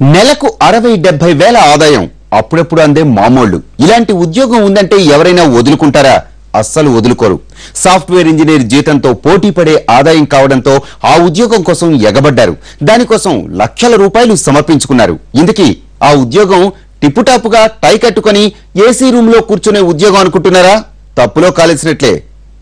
నెలకు అరవై డెబ్బై వేల ఆదాయం అప్పుడప్పుడు అందే మామూళ్లు ఇలాంటి ఉద్యోగం ఉందంటే ఎవరైనా వదులుకుంటారా అస్సలు వదులుకోరు సాఫ్ట్వేర్ ఇంజనీర్ జీతంతో పోటీ పడే ఆదాయం కావడంతో ఆ ఉద్యోగం కోసం ఎగబడ్డారు దానికోసం లక్షల రూపాయలు సమర్పించుకున్నారు ఇందుకీ ఆ ఉద్యోగం టిప్పుటాపుగా టై కట్టుకొని ఏసీ రూమ్ లో కూర్చునే ఉద్యోగం అనుకుంటున్నారా తప్పులో కాలేసినట్లే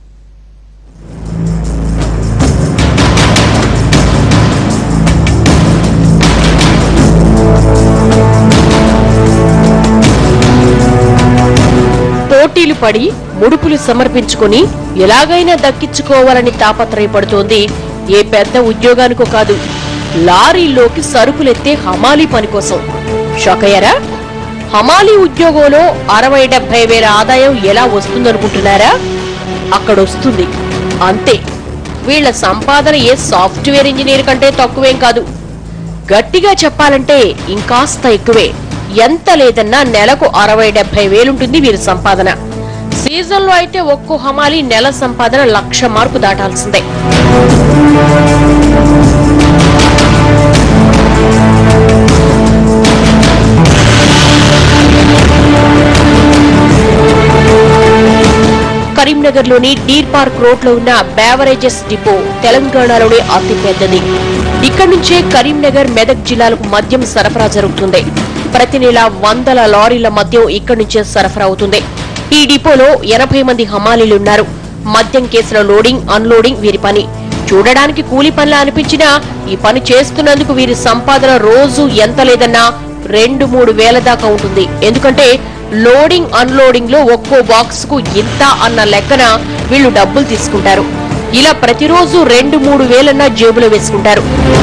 పోటీలు పడి ముడుపులు సమర్పించుకుని ఎలాగైనా దక్కించుకోవాలని తాపత్రయపడుతోంది ఏ పెద్ద ఉద్యోగానికో కాదు లారీలోకి సరుకులెత్తే హమాలీ పని కోసం షాక్ అయ్యారా హమాలీ ఉద్యోగంలో అరవై డెబ్బై వేల ఆదాయం ఎలా వస్తుందనుకుంటున్నారా అక్కడ వస్తుంది అంతే వీళ్ళ సంపాదన ఏ సాఫ్ట్వేర్ ఇంజనీర్ కంటే తక్కువేం కాదు గట్టిగా చెప్పాలంటే ఇంకాస్త ఎక్కువే ఎంత లేదన్నా నెలకు అరవై డెబ్బై వేలుంటుంది వీరి సంపాదన సీజన్ లో అయితే ఒక్కో హమాలి నెల సంపాదన లక్ష మార్కు దాటాల్సిందే కరీంనగర్ లోని డీర్ పార్క్ రోడ్ లో ఉన్న బేవరేజెస్ డిపో తెలంగాణలోనే అతి పెద్దది ఇక్కడి నుంచే కరీంనగర్ మెదక్ జిల్లాలకు మద్యం సరఫరా జరుగుతుంది ప్రతి నెల వందల లారీల మద్యం ఇక్కడి నుంచే సరఫరా అవుతుంది ఈ డిపోలో ఎనభై మంది హమాలీలున్నారు మద్యం కేసుల లోడింగ్ అన్లోడింగ్ వీరి పని చూడడానికి కూలి పనిలా అనిపించినా ఈ పని చేస్తున్నందుకు వీరి సంపాదన రోజు ఎంత లేదన్నా రెండు మూడు వేల దాకా ఉంటుంది ఎందుకంటే లోడింగ్ అన్లోడింగ్ లో ఒక్కో బాక్స్ కు ఇంత అన్న లెక్కన వీళ్ళు డబ్బులు తీసుకుంటారు ఇలా ప్రతిరోజు రెండు మూడు వేలన్నా జేబులో వేసుకుంటారు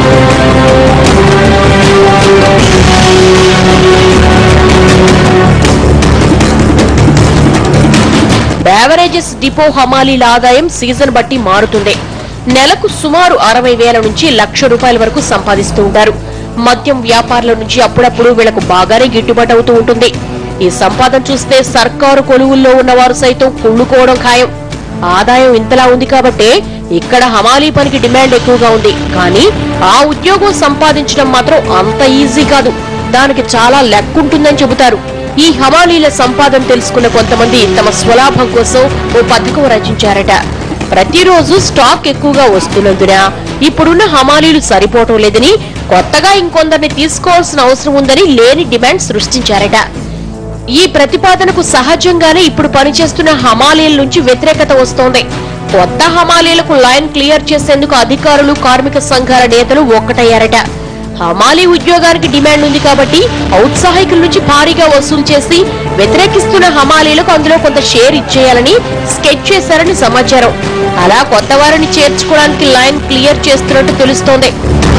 బేవరేజెస్ డిపో హమాలీల ఆదాయం సీజన్ బట్టి మారుతుంది నెలకు సుమారు అరవై వేల నుంచి లక్ష రూపాయల వరకు సంపాదిస్తూ ఉంటారు మద్యం వ్యాపారుల నుంచి అప్పుడప్పుడు వీళ్లకు బాగానే గిట్టుబాటు అవుతూ ఉంటుంది ఈ సంపాదన చూస్తే సర్కారు కొలువుల్లో ఉన్నవారు సైతం కుళ్ళుకోవడం ఖాయం ఆదాయం ఇంతలా ఉంది కాబట్టే ఇక్కడ హమాలీ పనికి డిమాండ్ ఎక్కువగా ఉంది కానీ ఆ ఉద్యోగం సంపాదించడం మాత్రం అంత ఈజీ కాదు దానికి చాలా లెక్కుంటుందని చెబుతారు ఈ హమాలీల సంపాదన తెలుసుకున్న కొంతమంది తమ స్వలాభం కోసం ఓ పథకం రచించారట ప్రతిరోజు స్టాక్ ఎక్కువగా వస్తున్నందున ఇప్పుడున్న హమాలీలు సరిపోవటం లేదని కొత్తగా ఇంకొందరిని తీసుకోవాల్సిన అవసరం ఉందని లేని డిమాండ్ సృష్టించారట ఈ ప్రతిపాదనకు సహజంగానే ఇప్పుడు పనిచేస్తున్న హమాలీల నుంచి వ్యతిరేకత వస్తోంది కొత్త హమాలీలకు లైన్ క్లియర్ చేసేందుకు అధికారులు కార్మిక సంఘాల నేతలు ఒక్కటయ్యారట హమాలీ ఉద్యోగానికి డిమాండ్ ఉంది కాబట్టి ఔత్సాహికుల నుంచి భారీగా వసూలు చేసి వ్యతిరేకిస్తున్న హమాలీలకు అందులో కొంత షేర్ ఇచ్చేయాలని స్కెచ్ చేశారని సమాచారం అలా కొత్త వారిని చేర్చుకోవడానికి లైన్ క్లియర్ చేస్తున్నట్టు తెలుస్తోంది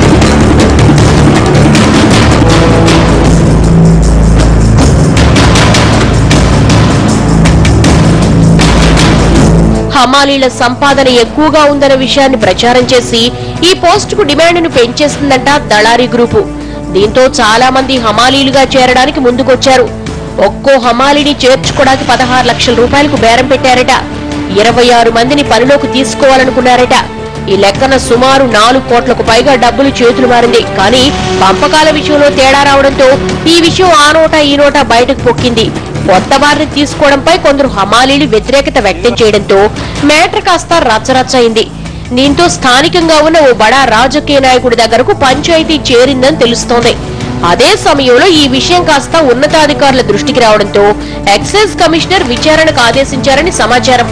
హమాలీల సంపాదన ఎక్కువగా ఉందన్న విషయాన్ని ప్రచారం చేసి ఈ పోస్టుకు డిమాండ్ను పెంచేస్తుందంట దళారీ గ్రూపు దీంతో చాలా మంది హమాలీలుగా చేరడానికి ముందుకొచ్చారు ఒక్కో హమాలీని చేర్చుకోవడానికి పదహారు లక్షల రూపాయలకు బేరం పెట్టారట ఇరవై ఆరు మందిని పనిలోకి తీసుకోవాలనుకున్నారట ఈ లెక్కన సుమారు నాలుగు కోట్లకు పైగా డబ్బులు చేతులు మారింది కానీ పంపకాల విషయంలో తేడా రావడంతో ఈ విషయం ఆ నోట ఈ నోట బయటకు పొక్కింది కొత్త వారిని తీసుకోవడంపై కొందరు హమాలీలు వ్యతిరేకత వ్యక్తం చేయడంతో మేటర్ కాస్త రచ్చరచ్చ అయింది దీంతో స్థానికంగా ఉన్న ఓ బడా రాజకీయ నాయకుడి దగ్గరకు పంచాయతీ చేరిందని తెలుస్తోంది అదే సమయంలో ఈ విషయం కాస్త ఉన్నతాధికారుల దృష్టికి రావడంతో ఎక్సైజ్ కమిషనర్ విచారణకు ఆదేశించారని సమాచారం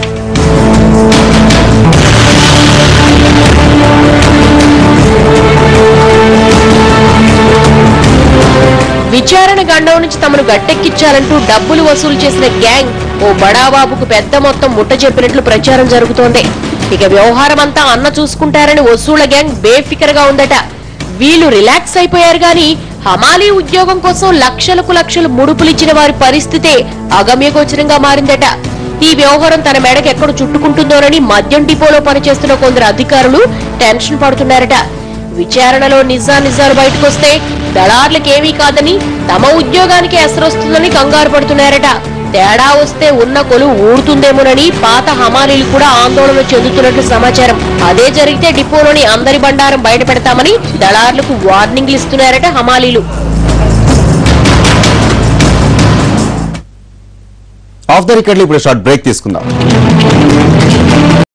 విచారణ గండం నుంచి తమను గట్టెక్కించాలంటూ డబ్బులు వసూలు చేసిన గ్యాంగ్ ఓ బడాబాబుకు పెద్ద మొత్తం ముట్ట చెప్పినట్లు ప్రచారం జరుగుతోంది ఇక వ్యవహారం అంతా అన్న చూసుకుంటారని వసూళ్ల గ్యాంగ్ బేఫికర్ గా ఉందట వీళ్ళు రిలాక్స్ అయిపోయారు గాని హమాలీ ఉద్యోగం కోసం లక్షలకు లక్షలు ముడుపులిచ్చిన వారి పరిస్థితే అగమ్యగోచరంగా మారిందట ఈ వ్యవహారం తన మెడకు ఎక్కడ చుట్టుకుంటుందోనని మద్యం డిపోలో పనిచేస్తున్న కొందరు అధికారులు టెన్షన్ పడుతున్నారట విచారణలో నిజానిజాలు బయటకొస్తే దళార్లకేమీ కాదని తమ ఉద్యోగానికి ఎసరొస్తుందని కంగారు పడుతున్నారట తేడా వస్తే ఉన్న కొలు ఊడుతుందేమోనని పాత హమాలీలు కూడా ఆందోళన చెందుతున్నట్లు సమాచారం అదే జరిగితే డిపోలోని అందరి బండారం బయట పెడతామని దళార్లకు వార్నింగ్లు ఇస్తున్నారట హమాలీలు ఆఫ్ ద రికార్డ్ ఇప్పుడు షార్ట్ బ్రేక్ తీసుకుందాం